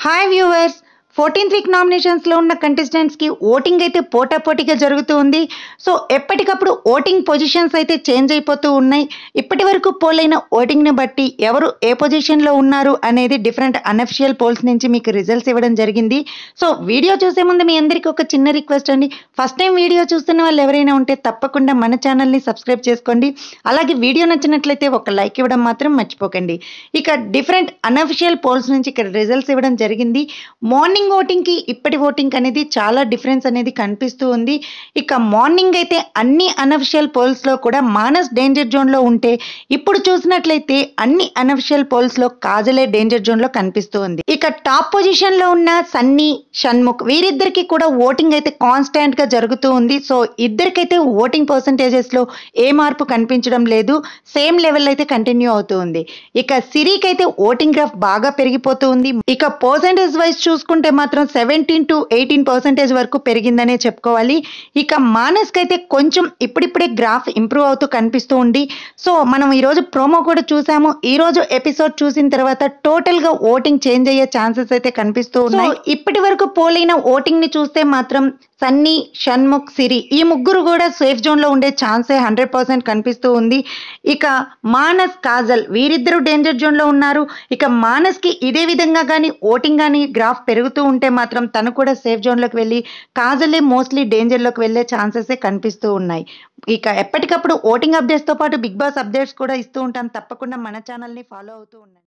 hi viewers fourteenth week నామినేషన్స్లో ఉన్న కంటెస్టెంట్స్కి ఓటింగ్ అయితే పోటాపోటీగా జరుగుతూ ఉంది సో ఎప్పటికప్పుడు ఓటింగ్ పొజిషన్స్ అయితే చేంజ్ అయిపోతూ ఉన్నాయి ఇప్పటి వరకు పోలైన ఓటింగ్ని బట్టి ఎవరు ఏ పొజిషన్లో ఉన్నారు అనేది డిఫరెంట్ అనఫిషియల్ పోల్స్ నుంచి మీకు రిజల్ట్స్ ఇవ్వడం జరిగింది సో వీడియో చూసే ముందు మీ అందరికీ ఒక చిన్న రిక్వెస్ట్ అండి ఫస్ట్ టైం వీడియో చూస్తున్న వాళ్ళు ఎవరైనా ఉంటే తప్పకుండా మన ఛానల్ని సబ్స్క్రైబ్ చేసుకోండి అలాగే వీడియో నచ్చినట్లయితే ఒక లైక్ ఇవ్వడం మాత్రం మర్చిపోకండి ఇక డిఫరెంట్ అనఫిషియల్ పోల్స్ నుంచి ఇక్కడ రిజల్ట్స్ ఇవ్వడం జరిగింది మార్నింగ్ ఓటింగ్కి ఇప్పటి ఓటింగ్ అనేది చాలా డిఫరెన్స్ అనేది కనిపిస్తూ ఉంది ఇక మార్నింగ్ అయితే అన్ని అనఫిషియల్ పోల్స్లో కూడా మానస్ డేంజర్ జోన్లో ఉంటే ఇప్పుడు చూసినట్లయితే అన్ని అనఫిషియల్ పోల్స్లో కాజలే డేంజర్ జోన్లో కనిపిస్తూ ఉంది ఇక టాప్ పొజిషన్లో ఉన్న సన్నీ షణ్ముఖ్ వీరిద్దరికి కూడా ఓటింగ్ అయితే కాన్స్టాంట్గా జరుగుతూ ఉంది సో ఇద్దరికైతే ఓటింగ్ పర్సంటేజెస్లో ఏ మార్పు కనిపించడం లేదు సేమ్ లెవెల్ అయితే కంటిన్యూ అవుతూ ఉంది ఇక సిరికి అయితే ఓటింగ్ గ్రాఫ్ బాగా పెరిగిపోతూ ఉంది ఇక పర్సంటేజ్ వైజ్ చూసుకుంటే మాత్రం సెవెంటీన్ టు ఎయిటీన్ పర్సెంటేజ్ వరకు పెరిగిందనే చెప్పుకోవాలి ఇక మానస్కి అయితే కొంచెం ఇప్పుడిప్పుడే గ్రాఫ్ ఇంప్రూవ్ అవుతూ కనిపిస్తూ ఉంది సో మనం ఈరోజు ప్రోమో కూడా చూసాము ఈ రోజు ఎపిసోడ్ చూసిన తర్వాత టోటల్గా ఓటింగ్ చేంజ్ అయ్యే ఛాన్సెస్ అయితే కనిపిస్తూ ఉన్నాయి ఇప్పటి వరకు పోలైన ఓటింగ్ ని చూస్తే మాత్రం సన్నీ షణ్ముఖ్ సిరి ఈ ముగ్గురు కూడా సేఫ్ జోన్లో ఉండే ఛాన్సే హండ్రెడ్ పర్సెంట్ కనిపిస్తూ ఉంది ఇక మానస్ కాజల్ వీరిద్దరూ డేంజర్ జోన్లో ఉన్నారు ఇక మానస్కి ఇదే విధంగా కానీ ఓటింగ్ కానీ గ్రాఫ్ పెరుగుతూ ఉంటే మాత్రం తను కూడా సేఫ్ జోన్లోకి వెళ్ళి కాజలే మోస్ట్లీ డేంజర్లోకి వెళ్ళే ఛాన్సెసే కనిపిస్తూ ఉన్నాయి ఇక ఎప్పటికప్పుడు ఓటింగ్ అప్డేట్స్తో పాటు బిగ్ బాస్ అప్డేట్స్ కూడా ఇస్తూ ఉంటాం తప్పకుండా మన ఛానల్ని ఫాలో అవుతూ ఉండండి